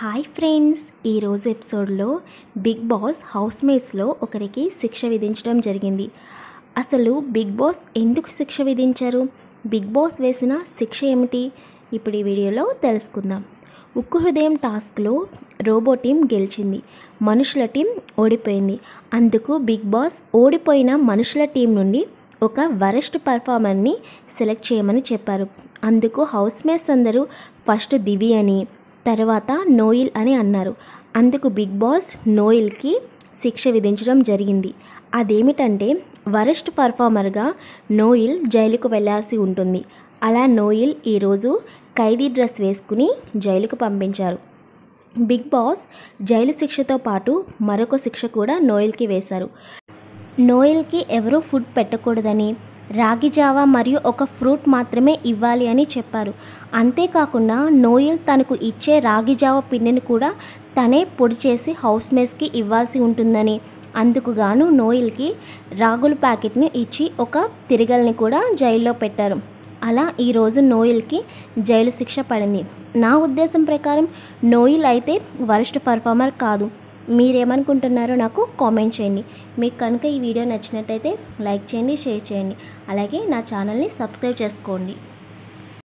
hi friends ఈరోజు ఎపిసోడ్లో big boss house మేట్స్లో ఒకరికి శిక్ష విధించడం జరిగింది అసలు బిగ్ బాస్ ఎందుకు శిక్ష విధించారు బిగ్ బాస్ వేసిన శిక్ష ఏమిటి ఇప్పుడు ఈ వీడియోలో తెలుసుకుందాం ఉక్కు హృదయం టాస్క్లో రోబో టీం గెలిచింది మనుషుల టీం ఓడిపోయింది అందుకు బిగ్ బాస్ ఓడిపోయిన మనుషుల టీం నుండి ఒక వరస్ట్ పర్ఫార్మర్ని సెలెక్ట్ చేయమని చెప్పారు అందుకు హౌస్ మేట్స్ అందరూ ఫస్ట్ దివి అని తర్వాత నోయిల్ అని అన్నారు అందుకు బిగ్ బాస్ నోయిల్కి శిక్ష విధించడం జరిగింది అదేమిటంటే వరస్ట్ పర్ఫార్మర్గా నోయిల్ జైలుకు వెళ్ళాల్సి ఉంటుంది అలా నోయిల్ ఈరోజు ఖైదీ డ్రెస్ వేసుకుని జైలుకు పంపించారు బిగ్ బాస్ జైలు శిక్షతో పాటు మరొక శిక్ష కూడా నోయిల్కి వేశారు నోయల్కి ఎవరూ ఫుడ్ పెట్టకూడదని రాగి జావా మరియు ఒక ఫ్రూట్ మాత్రమే ఇవ్వాలి అని చెప్పారు అంతేకాకుండా నోయల్ తనకు ఇచ్చే రాగి జావా పిండిని కూడా తనే పొడి చేసి హౌస్ మేట్స్కి ఇవ్వాల్సి ఉంటుందని అందుకు గాను నోయల్కి రాగుల ప్యాకెట్ని ఇచ్చి ఒక తిరగల్ని కూడా జైల్లో పెట్టారు అలా ఈరోజు నోయిల్కి జైలు శిక్ష పడింది నా ఉద్దేశం ప్రకారం నోయిల్ అయితే వరస్ట్ పర్ఫార్మర్ కాదు మీరేమనుకుంటున్నారో నాకు కామెంట్ చేయండి మీకు కనుక ఈ వీడియో నచ్చినట్టయితే లైక్ చేయండి షేర్ చేయండి అలాగే నా ఛానల్ని సబ్స్క్రైబ్ చేసుకోండి